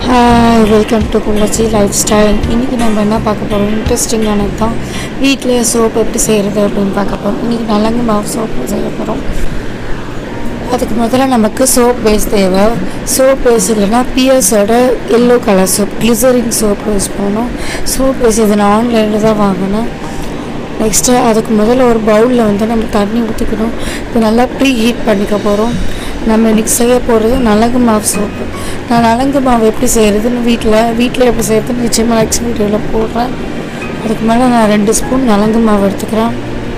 hi welcome to Kullachi lifestyle இன்றைக்கி நம்ம என்ன பார்க்க போகிறோம் இன்ட்ரெஸ்டிங்கானது தான் வீட்டிலேயே சோப் எப்படி செய்கிறது அப்படின்னு பார்க்க போகிறோம் இன்றைக்கி நலங்கு மாவு சோப்பு செய்ய போகிறோம் அதுக்கு முதல்ல நமக்கு சோப் பேஸ் தேவை சோப் பேஸ் இல்லைன்னா பியர்ஸோட yellow colour soap glycerine soap use பண்ணணும் சோப் பேஸ் இது நான் ஆன்லைனில் தான் வாங்கினேன் நெக்ஸ்ட்டு அதுக்கு முதல்ல ஒரு பவுலில் வந்து நம்ம தண்ணி ஊற்றிக்கணும் இது நல்லா ப்ரீ ஹீட் பண்ணிக்க போகிறோம் நம்ம இன்றைக்கி செய்ய போகிறது நலங்கு மாவு சோப்பு நான் நலங்கு மாவு எப்படி செய்கிறதுன்னு வீட்டில் வீட்டில் எப்படி செய்கிறதுன்னு நிச்சயமாக நெக்ஸ்ட் வீடியோவில் போடுறேன் அதுக்கு மேலே நான் ரெண்டு ஸ்பூன் நலங்கு மாவு எடுத்துக்கிறேன்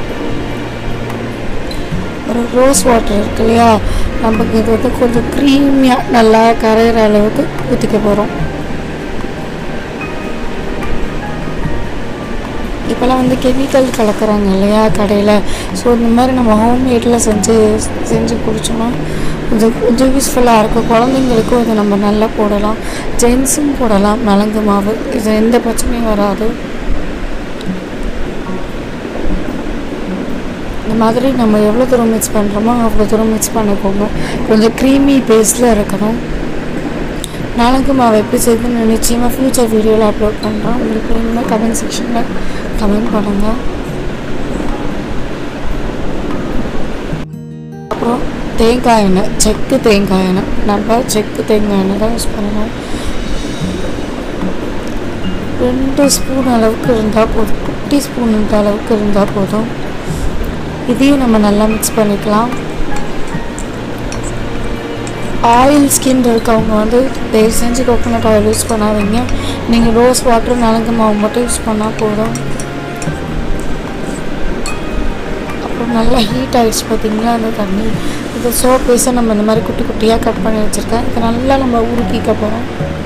ஒரு ரோஸ் வாட்டர் இருக்கு இல்லையா நமக்கு இது வந்து கொஞ்சம் க்ரீமியாக நல்லா கரையிற அளவுக்கு ஊற்றிக்க போகிறோம் இப்போல்லாம் வந்து கெமிக்கல் கலக்கிறாங்க இல்லையா கடையில் ஸோ இந்த மாதிரி நம்ம ஹோம்மேடில் செஞ்சு செஞ்சு குடிச்சோம்னா கொஞ்சம் கொஞ்சம் யூஸ்ஃபுல்லாக இருக்கும் குழந்தைங்களுக்கும் இதை நம்ம நல்லா போடலாம் ஜென்ஸும் போடலாம் நலங்கு மாவு இது எந்த பிரச்சனையும் வராது இந்த மாதிரி நம்ம எவ்வளோ தூரம் மிக்ஸ் பண்ணுறோமோ அவ்வளோ தூரம் மிக்ஸ் பண்ணிக்கோங்க கொஞ்சம் க்ரீமி பேஸில் இருக்கணும் நலங்கு மாவு எப்படி செய்யுதுன்னு நிச்சயமாக ஃப்யூச்சர் வீடியோவில் அப்லோட் பண்ணுறோம் உங்களுக்கு வேணும்னா கமெண்ட் செக்ஷனில் கமெண்ட் பண்ணுங்கள் அப்புறம் தேங்காய் எண்ணெய் செக்கு தேங்காய் எண்ணெய் நம்ம செக்கு தேங்காய் எண்ணெய் தான் யூஸ் பண்ணணும் ரெண்டு ஸ்பூன் அளவுக்கு இருந்தால் போதும் குட்டி ஸ்பூன் இருந்த அளவுக்கு இருந்தால் போதும் இதையும் நம்ம நல்லா மிக்ஸ் பண்ணிக்கலாம் ஆயில் ஸ்கின் இருக்கவங்க வந்து தயவு செஞ்சு கோகோனட் ஆயில் யூஸ் பண்ணாதீங்க நீங்கள் ரோஸ் வாட்டர் நலங்கு மாவு மட்டும் யூஸ் பண்ணால் போதும் அப்புறம் நல்லா ஹீட் ஆகிடுச்சு பார்த்தீங்களா அந்த தண்ணி இந்த சோப் பீஸை நம்ம இந்த மாதிரி குட்டி குட்டியாக கட் பண்ணி வச்சுருக்கேன் இதை நல்லா நம்ம உருக்கிக்க போகிறோம்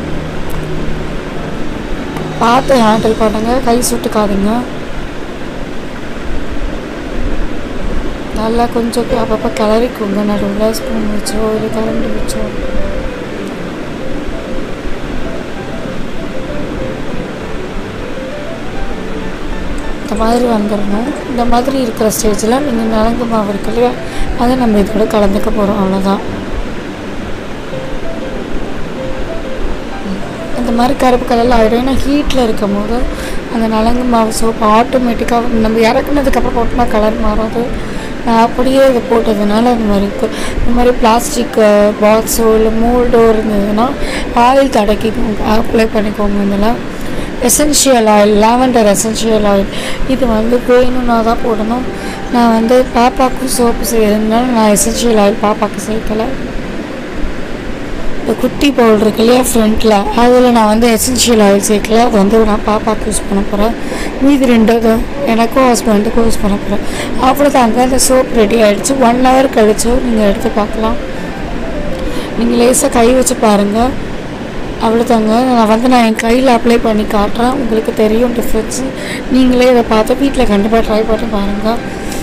பார்த்து ஹேண்டில் பண்ணுங்கள் கை சுட்டுக்காதீங்க நல்லா கொஞ்சம் அப்பப்போ கிளறிக்கோங்க நடுவில் ஸ்பூன் வச்சோ இல்லை கரண்டி வச்சோ இந்த மாதிரி வந்துடணும் இந்த மாதிரி இருக்கிற ஸ்டேஜில் நீங்கள் நலங்கு மாவு இருக்கு இல்லையா அதை நம்ம இதோட கலந்துக்க போகிறோம் அவ்வளோதான் இந்த மாதிரி கருப்பு கலரில் ஆகிடும் ஏன்னா ஹீட்டில் இருக்கும் போது அந்த நலங்கு மாவு சோப்பு ஆட்டோமேட்டிக்காக நம்ம இறக்குனதுக்கப்புறம் போட்டோம்னா கலர் மாறாது நான் அப்படியே இதை போட்டதுனால அந்த மாதிரி இருக்குது இந்த மாதிரி பிளாஸ்டிக் பாக்ஸோ இல்லை மோல்டோ இருந்ததுன்னா ஆயில் தடக்கிக்கோங்க அப்ளை பண்ணிக்கோங்க இதில் essential oil lavender essential oil இது வந்து வேணும்னா தான் போடணும் நான் வந்து பாப்பாவுக்கும் சோப்பு செய்கிறதுனால நான் எசென்ஷியல் ஆயில் பாப்பாவுக்கு சேர்க்கலை இந்த குட்டி பவுல் இருக்கு இல்லையா ஃப்ரண்ட்டில் அதில் நான் வந்து எசென்ஷியல் ஆயில் சேர்க்கல அது வந்து நான் பாப்பாவுக்கு யூஸ் பண்ண போகிறேன் மீதி ரெண்டு இது எனக்கும் ஹஸ்பண்டுக்கும் யூஸ் பண்ண போகிறேன் அவ்வளோதாங்க அந்த சோப் ரெடி ஆகிடுச்சு ஒன் ஹவர் கழிச்சு நீங்கள் எடுத்து பார்க்கலாம் நீங்கள் லேசாக கை வச்சு பாருங்கள் அவ்வளோதாங்க நான் வந்து நான் என் கையில் அப்ளை பண்ணி காட்டுறேன் உங்களுக்கு தெரியும் டிஃப்ரென்ஸு நீங்களே இதை பார்த்து வீட்டில் கண்டிப்பாக ட்ரை பண்ணி பாருங்கள்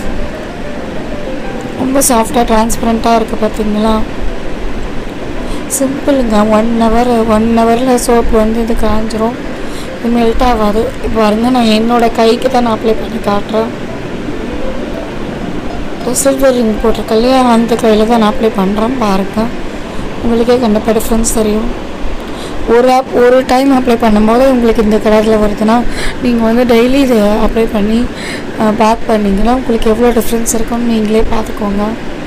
ரொம்ப சாஃப்டாக டிரான்ஸ்பரண்ட்டாக இருக்குது பார்த்தீங்களா சிம்பிளுங்க ஒன் ஹவர் ஒன் ஹவரில் சோப்பு வந்து இது காஞ்சிரும் இது மெல்ட் ஆகாது இப்போ பாருங்க நான் என்னோடய கைக்கு தான் நான் அப்ளை பண்ணி காட்டுறேன் சில்வர் ரிங் போட்டிருக்க இல்லையா அந்த கையில் தான் நான் அப்ளை பண்ணுறேன் பாருங்கள் உங்களுக்கே கண்டிப்பாக டிஃப்ரென்ஸ் தெரியும் ஒரு ஆப் ஒரு டைம் அப்ளை பண்ணும்போது உங்களுக்கு இந்த கலரில் வருதுன்னா நீங்கள் வந்து டெய்லி இதை அப்ளை பண்ணி பேக் பண்ணிங்கன்னா உங்களுக்கு எவ்வளோ டிஃப்ரென்ஸ் இருக்குன்னு நீங்களே பார்த்துக்கோங்க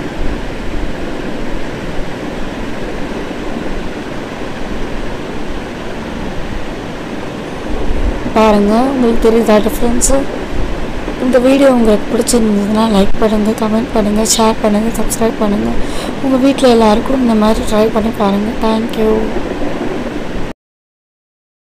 பாருங்கள் உங்களுக்கு தெரியுதா டிஃப்ரென்ஸு இந்த வீடியோ உங்களுக்கு பிடிச்சிருந்ததுன்னா லைக் பண்ணுங்கள் கமெண்ட் பண்ணுங்கள் ஷேர் பண்ணுங்கள் சப்ஸ்கிரைப் பண்ணுங்கள் உங்கள் வீட்டில் எல்லாருக்கும் இந்த மாதிரி ட்ரை பண்ணி பாருங்கள் தேங்க்யூ